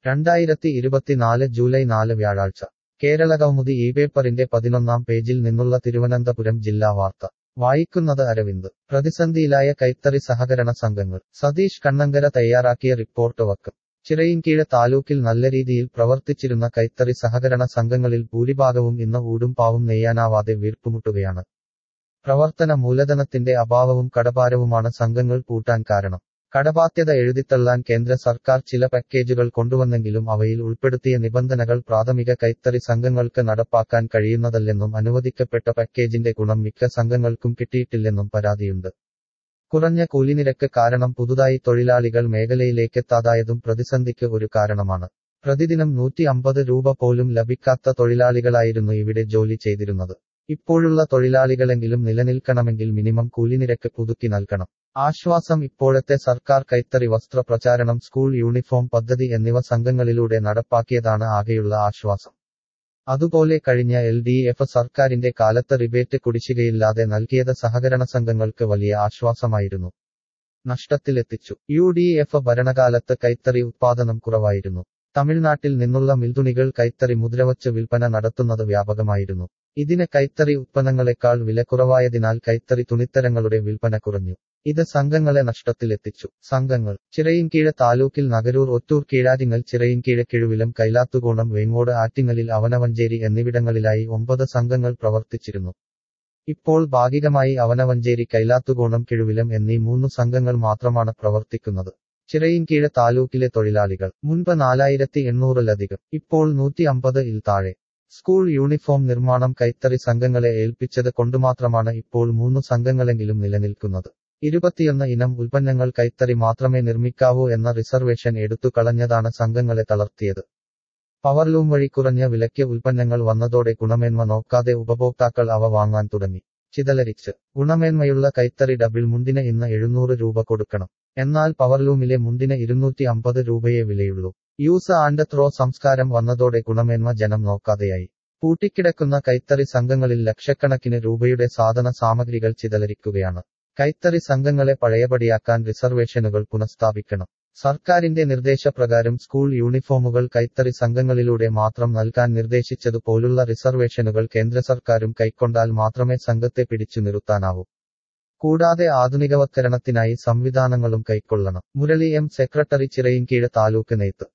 രണ്ടായിരത്തി ഇരുപത്തിനാല് ജൂലൈ നാല് വ്യാഴാഴ്ച കേരളകൗമുദി ഈ പേപ്പറിന്റെ പതിനൊന്നാം പേജിൽ നിന്നുള്ള തിരുവനന്തപുരം ജില്ലാ വാർത്ത വായിക്കുന്നത് അരവിന്ദ് പ്രതിസന്ധിയിലായ കൈത്തറി സഹകരണ സംഘങ്ങൾ സതീഷ് കണ്ണങ്കര തയ്യാറാക്കിയ റിപ്പോർട്ട് വക്കം ചിറയിൻകീഴ് താലൂക്കിൽ നല്ല രീതിയിൽ പ്രവർത്തിച്ചിരുന്ന കൈത്തറി സഹകരണ സംഘങ്ങളിൽ ഭൂരിഭാഗവും ഇന്ന് ഊടും പാവും നെയ്യാനാവാതെ വീർപ്പുമുട്ടുകയാണ് പ്രവർത്തന മൂലധനത്തിന്റെ അഭാവവും കടഭാരവുമാണ് സംഘങ്ങൾ പൂട്ടാൻ കാരണം കടബാധ്യത എഴുതിത്തള്ളാൻ കേന്ദ്ര സർക്കാർ ചില പാക്കേജുകൾ കൊണ്ടുവന്നെങ്കിലും അവയിൽ ഉൾപ്പെടുത്തിയ നിബന്ധനകൾ പ്രാഥമിക കൈത്തറി സംഘങ്ങൾക്ക് നടപ്പാക്കാൻ കഴിയുന്നതല്ലെന്നും അനുവദിക്കപ്പെട്ട പാക്കേജിന്റെ ഗുണം മിക്ക സംഘങ്ങൾക്കും കിട്ടിയിട്ടില്ലെന്നും പരാതിയുണ്ട് കുറഞ്ഞ കൂലിനിരക്ക് കാരണം പുതുതായി തൊഴിലാളികൾ മേഖലയിലേക്കെത്താതായതും പ്രതിസന്ധിക്ക് ഒരു കാരണമാണ് പ്രതിദിനം നൂറ്റി അമ്പത് രൂപ പോലും ലഭിക്കാത്ത തൊഴിലാളികളായിരുന്നു ഇവിടെ ജോലി ചെയ്തിരുന്നത് ഇപ്പോഴുള്ള തൊഴിലാളികളെങ്കിലും നിലനിൽക്കണമെങ്കിൽ മിനിമം കൂലിനിരക്ക് പുതുക്കി നൽകണം ആശ്വാസം ഇപ്പോഴത്തെ സർക്കാർ കൈത്തറി വസ്ത്ര പ്രചാരണം സ്കൂൾ യൂണിഫോം പദ്ധതി എന്നിവ സംഘങ്ങളിലൂടെ നടപ്പാക്കിയതാണ് ആകെയുള്ള ആശ്വാസം അതുപോലെ കഴിഞ്ഞ എൽ ഡി എഫ് സർക്കാരിന്റെ കാലത്ത് റിബേറ്റ് കുടിശ്ശികയില്ലാതെ നൽകിയത് സഹകരണ സംഘങ്ങൾക്ക് വലിയ ആശ്വാസമായിരുന്നു നഷ്ടത്തിലെത്തിച്ചു യു ഡി എഫ് ഭരണകാലത്ത് കൈത്തറി ഉത്പാദനം കുറവായിരുന്നു തമിഴ്നാട്ടിൽ നിന്നുള്ള മിൽതുണികൾ കൈത്തറി മുദ്രവച്ച് വിൽപ്പന നടത്തുന്നത് വ്യാപകമായിരുന്നു ഇതിന് കൈത്തറി ഉത്പന്നങ്ങളെക്കാൾ വില കുറവായതിനാൽ കൈത്തറി തുണിത്തരങ്ങളുടെ വിൽപ്പന കുറഞ്ഞു ഇത് സംഘങ്ങളെ നഷ്ടത്തിലെത്തിച്ചു സംഘങ്ങൾ ചിറയിൻകീഴ് താലൂക്കിൽ നഗരൂർ ഒറ്റൂർ കീഴാരിങ്ങൽ ചിറയിൻകീഴ് കിഴുവിലം കൈലാത്തുകോണം വേങ്ങോട് ആറ്റിങ്ങലിൽ അവനവഞ്ചേരി എന്നിവിടങ്ങളിലായി ഒമ്പത് സംഘങ്ങൾ പ്രവർത്തിച്ചിരുന്നു ഇപ്പോൾ ഭാഗികമായി അവനവഞ്ചേരി കൈലാത്തുകോണം കിഴുവിലം എന്നീ മൂന്നു സംഘങ്ങൾ മാത്രമാണ് പ്രവർത്തിക്കുന്നത് ചിറയിൻകീഴ് താലൂക്കിലെ തൊഴിലാളികൾ മുൻപ് നാലായിരത്തി എണ്ണൂറിലധികം ഇപ്പോൾ നൂറ്റി അമ്പത് ഇൽ താഴെ സ്കൂൾ യൂണിഫോം നിർമ്മാണം കൈത്തറി സംഘങ്ങളെ ഏൽപ്പിച്ചത് കൊണ്ടുമാത്രമാണ് ഇപ്പോൾ മൂന്നു സംഘങ്ങളെങ്കിലും നിലനിൽക്കുന്നത് ഇരുപത്തിയൊന്ന് ഇനം ഉൽപ്പന്നങ്ങൾ കൈത്തറി മാത്രമേ നിർമ്മിക്കാവൂ എന്ന റിസർവേഷൻ എടുത്തു കളഞ്ഞതാണ് സംഘങ്ങളെ തളർത്തിയത് പവർലൂം വഴി കുറഞ്ഞ വിലയ്ക്ക് ഉൽപ്പന്നങ്ങൾ വന്നതോടെ ഗുണമേന്മ നോക്കാതെ ഉപഭോക്താക്കൾ അവ വാങ്ങാൻ തുടങ്ങി ചിതലരിച്ച് ഗുണമേന്മയുള്ള കൈത്തറി ഡബിൾ മുണ്ടിന് ഇന്ന് എഴുന്നൂറ് രൂപ കൊടുക്കണം എന്നാൽ പവർലൂമിലെ മുണ്ടിന് ഇരുന്നൂറ്റി അമ്പത് രൂപയേ വിലയുള്ളൂ യൂസ് ആൻഡ് ത്രോ സംസ്കാരം വന്നതോടെ ഗുണമേന്മ ജനം നോക്കാതെയായി പൂട്ടിക്കിടക്കുന്ന കൈത്തറി സംഘങ്ങളിൽ ലക്ഷക്കണക്കിന് രൂപയുടെ സാധന സാമഗ്രികൾ ചിതലരിക്കുകയാണ് കൈത്തറി സംഘങ്ങളെ പഴയപടിയാക്കാൻ റിസർവേഷനുകൾ പുനഃസ്ഥാപിക്കണം സർക്കാരിന്റെ നിർദ്ദേശപ്രകാരം സ്കൂൾ യൂണിഫോമുകൾ കൈത്തറി സംഘങ്ങളിലൂടെ മാത്രം നൽകാൻ നിർദ്ദേശിച്ചതുപോലുള്ള റിസർവേഷനുകൾ കേന്ദ്ര സർക്കാരും കൈക്കൊണ്ടാൽ മാത്രമേ സംഘത്തെ പിടിച്ചു നിർത്താനാവൂ കൂടാതെ ആധുനികവത്കരണത്തിനായി സംവിധാനങ്ങളും കൈക്കൊള്ളണം മുരളി എം സെക്രട്ടറി ചിറയിൻകീഴ് താലൂക്ക് നെയ്ത്ത്